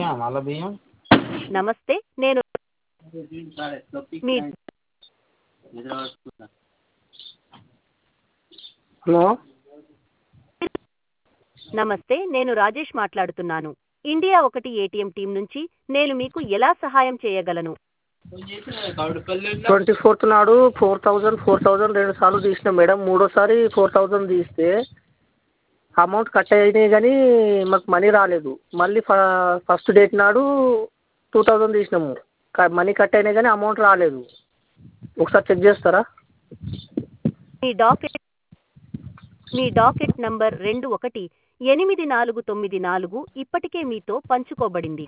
మళ్ళా బియ్యం నమస్తే నేను మీ హలో నమస్తే నేను రాజేష్ మాట్లాడుతున్నాను ఇండియా ఒకటి ఏటీఎం టీం నుంచి నేను మీకు ఎలా సహాయం చేయగలను ట్వంటీ ఫోర్త్ నాడు ఫోర్ థౌజండ్ ఫోర్ థౌజండ్ రెండు సార్లు తీసిన మేడం మూడోసారి ఫోర్ థౌజండ్ తీస్తే అమౌంట్ కట్ అయినాయి కానీ మాకు మనీ రాలేదు మళ్ళీ ఫ ఫస్ట్ డేట్ నాడు టూ థౌజండ్ తీసినాము క- మనీ కట్ అయినాయి కానీ అమౌంట్ రాలేదు ఒకసారి చెక్ చేస్తారా మీ డాకెట్ మీ డాకెట్ నంబర్ రెండు ఒకటి ఎనిమిది నాలుగు తొమ్మిది నాలుగు ఇప్పటికే మీతో పంచుకోబడింది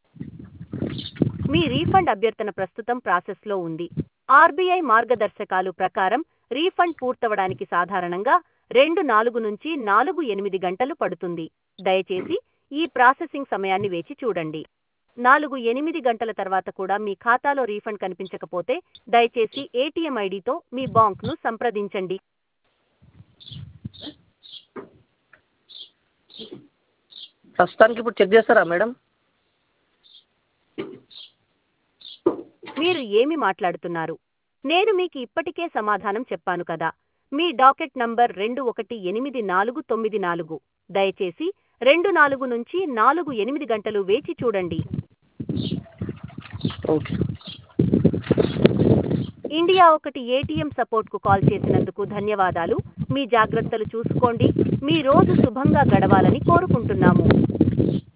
మీ రీఫండ్ అభ్యర్థన ప్రస్తుతం ప్రాసెస్లో ఉంది ఆర్బీఐ మార్గదర్శకాలు ప్రకారం రీఫండ్ పూర్తవడానికి సాధారణంగా రెండు నాలుగు నుంచి నాలుగు ఎనిమిది గంటలు పడుతుంది దయచేసి ఈ ప్రాసెసింగ్ సమయాన్ని వేచి చూడండి నాలుగు ఎనిమిది గంటల తర్వాత కూడా మీ ఖాతాలో రీఫండ్ కనిపించకపోతే దయచేసి ఏటీఎం ఐడితో మీ బాంక్ను సంప్రదించండి ప్రస్తుతానికి ఇప్పుడు చెక్ చేస్తారా మేడం మీరు ఏమి మాట్లాడుతున్నారు నేను మీకు ఇప్పటికే సమాధానం చెప్పాను కదా మీ డాకెట్ నంబర్ రెండు ఒకటి ఎనిమిది నాలుగు తొమ్మిది నాలుగు దయచేసి రెండు నాలుగు నుంచి నాలుగు ఎనిమిది గంటలు వేచి చూడండి ఓకే ఇండియా ఒకటి ఏటీఎం సపోర్ట్కు కాల్ చేసినందుకు ధన్యవాదాలు మీ జాగ్రత్తలు చూసుకోండి మీ రోజు శుభంగా గడవాలని కోరుకుంటున్నాము